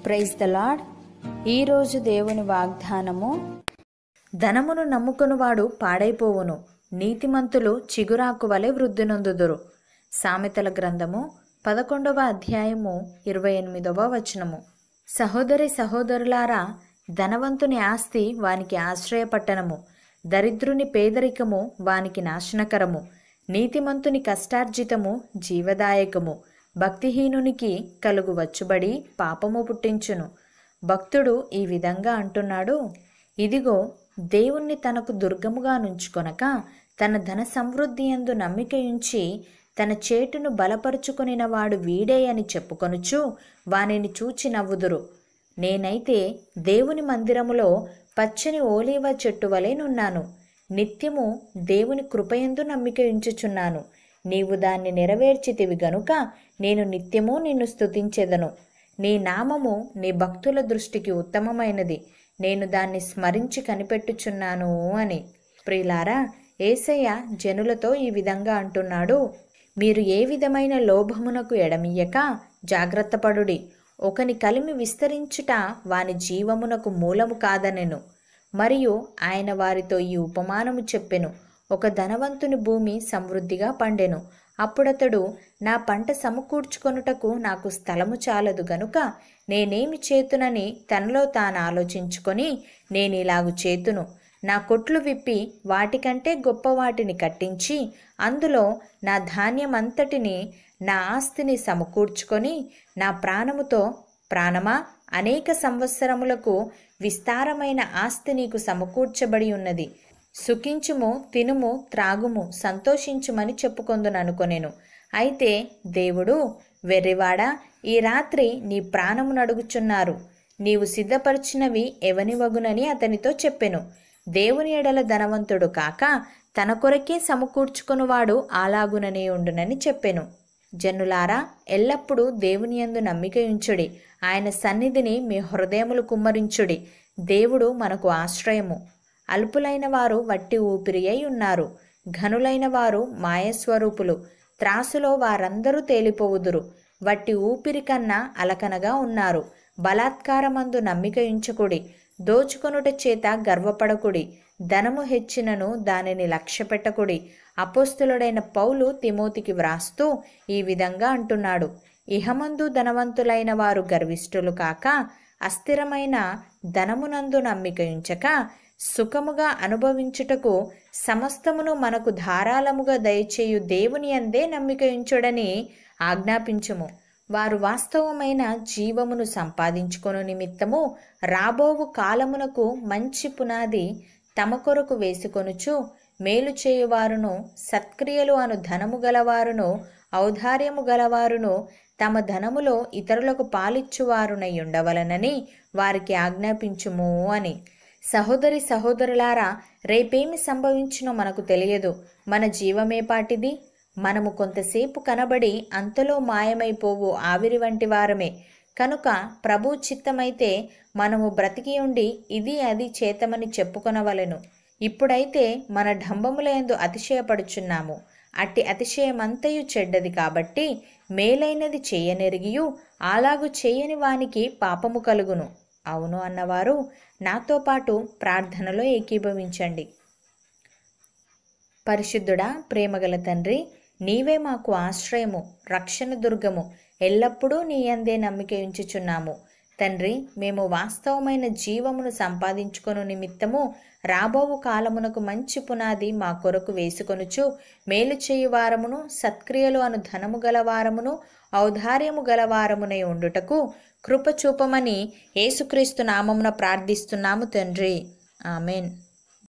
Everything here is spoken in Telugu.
ప్రైజ్ ద లాడ్ ఈరోజు దేవుని వాగ్దానము ధనమును నమ్ముకునివాడు పాడైపోవును నీతిమంతులు చిగురాకు వలె వృద్ధి నొందుదురు సామెతల గ్రంథము పదకొండవ అధ్యాయము ఇరవై ఎనిమిదవ వచనము సహోదరి సహోదరులారా ధనవంతుని ఆస్తి వానికి ఆశ్రయపట్టణము దరిద్రుని పేదరికము వానికి నాశనకరము నీతిమంతుని కష్టార్జితము జీవదాయకము భక్తిహీనునికి కలుగు వచ్చుబడి పాపము పుట్టించును భక్తుడు ఈ విధంగా అంటున్నాడు ఇదిగో దేవుణ్ణి తనకు దుర్గముగా నుంచుకొనక తన ధన సమృద్ధి యందు నమ్మికయుంచి తన చేటును బలపరుచుకొనిన వాడు వీడే అని చెప్పుకొనుచు వానిని చూచి నవ్వుదురు నేనైతే దేవుని మందిరములో పచ్చని ఓలీవ చెట్టు వలెనున్నాను నిత్యము దేవుని కృపయందు నమ్మిక ఉంచుచున్నాను నీవు దాన్ని నెరవేర్చితివి గనుక నేను నిత్యము నిన్ను స్తుతించెదను నీ నామము నీ భక్తుల దృష్టికి ఉత్తమమైనది నేను దాన్ని స్మరించి కనిపెట్టుచున్నాను అని ప్రియులారా ఏసయ్య జనులతో ఈ విధంగా అంటున్నాడు మీరు ఏ విధమైన లోభమునకు ఎడమియ్యక జాగ్రత్తపడుడి ఒకని కలిమి విస్తరించుట వాని జీవమునకు మూలము కాదనెను మరియు ఆయన వారితో ఈ ఉపమానము చెప్పెను ఒక ధనవంతుని భూమి సమృద్ధిగా పండెను అప్పుడతడు నా పంట సమకూర్చుకొనుటకు నాకు స్థలము చాలదు గనుక నేనేమి చేతునని తనలో తాను ఆలోచించుకొని నేను ఇలాగు చేతును నా కొట్లు విప్పి వాటికంటే గొప్ప వాటిని కట్టించి అందులో నా ధాన్యమంతటిని నా ఆస్తిని సమకూర్చుకొని నా ప్రాణముతో ప్రాణమా అనేక సంవత్సరములకు విస్తారమైన ఆస్తి నీకు సమకూర్చబడి ఉన్నది సుఖించుము తినుము త్రాగుము సంతోషించుమని చెప్పుకొందును అనుకొనెను అయితే దేవుడు వెర్రివాడా ఈ రాత్రి నీ ప్రాణము నడుగుచున్నారు నీవు సిద్ధపరిచినవి ఎవనివగునని అతనితో చెప్పెను దేవుని ఎడల ధనవంతుడు కాక తన కొరకే సమకూర్చుకునివాడు అలాగుననే ఉండునని చెప్పెను జనులారా ఎల్లప్పుడూ దేవుని యందు నమ్మిక ఉంచుడి ఆయన సన్నిధిని మీ హృదయములు కుమ్మరించుడి దేవుడు మనకు ఆశ్రయము అల్పులైన వారు వట్టి ఊపిరి అయి ఉన్నారు ఘనులైన వారు మాయస్వరూపులు త్రాసులో వారందరూ తేలిపోవుదురు వట్టి ఊపిరి కన్నా అలకనగా ఉన్నారు బలాత్కారమందు నమ్మిక ఉంచకుడి దోచుకొనుట చేత గర్వపడకుడి ధనము హెచ్చినను దానిని లక్ష్యపెట్టకుడి అపోస్తులుడైన పౌలు తిమోతికి వ్రాస్తూ ఈ విధంగా అంటున్నాడు ఇహమందు ధనవంతులైన వారు గర్విష్ఠులు కాక అస్థిరమైన ధనమునందు నమ్మిక ఉంచక సుఖముగా అనుభవించుటకు సమస్తమును మనకు ధారాళముగా దయచేయు దేవుని అందే నమ్మిక ఉంచుడని ఆజ్ఞాపించుము వారు వాస్తవమైన జీవమును సంపాదించుకొను నిమిత్తము రాబోవు కాలమునకు మంచి పునాది తమ కొరకు వేసుకొనుచు మేలు చేయువారును సత్క్రియలు అను ధనము గలవారును ఔదార్యము గలవారును తమ ధనములో ఇతరులకు పాలిచ్చువారునై ఉండవలనని వారికి ఆజ్ఞాపించుము అని సహోదరి సహోదరులారా రేపేమి సంభవించునో మనకు తెలియదు మన జీవమేపాటిది మనము కొంతసేపు కనబడి అంతలో మాయమైపోవు ఆవిరి వంటి వారమే కనుక ప్రభు చిత్తమైతే మనము బ్రతికి ఉండి ఇది అది చేతమని చెప్పుకొనవలెను ఇప్పుడైతే మన డంబములందు అతిశయపడుచున్నాము అట్టి అతిశయమంతయు చెడ్డది కాబట్టి మేలైనది చేయనెరిగియు అలాగు చేయని వానికి పాపము కలుగును అవును అన్నవారు నాతో పాటు ప్రార్థనలో ఏకీభవించండి పరిశుద్ధుడా ప్రేమగల తండ్రి నీవే మాకు ఆశ్రయము రక్షణ దుర్గము ఎల్లప్పుడూ నీ అందే నమ్మిక ఉంచుచున్నాము తండ్రి మేము వాస్తవమైన జీవమును సంపాదించుకొను నిమిత్తము రాబోవు కాలమునకు మంచి పునాది మా కొరకు వేసుకొనుచు మేలు చేయు వారమును సత్క్రియలు అను ధనము గలవారమును ఔదార్యము గలవారమునై ఉండుటకు కృప చూపమని యేసుక్రీస్తు నామమున ప్రార్థిస్తున్నాము తండ్రి ఆమెన్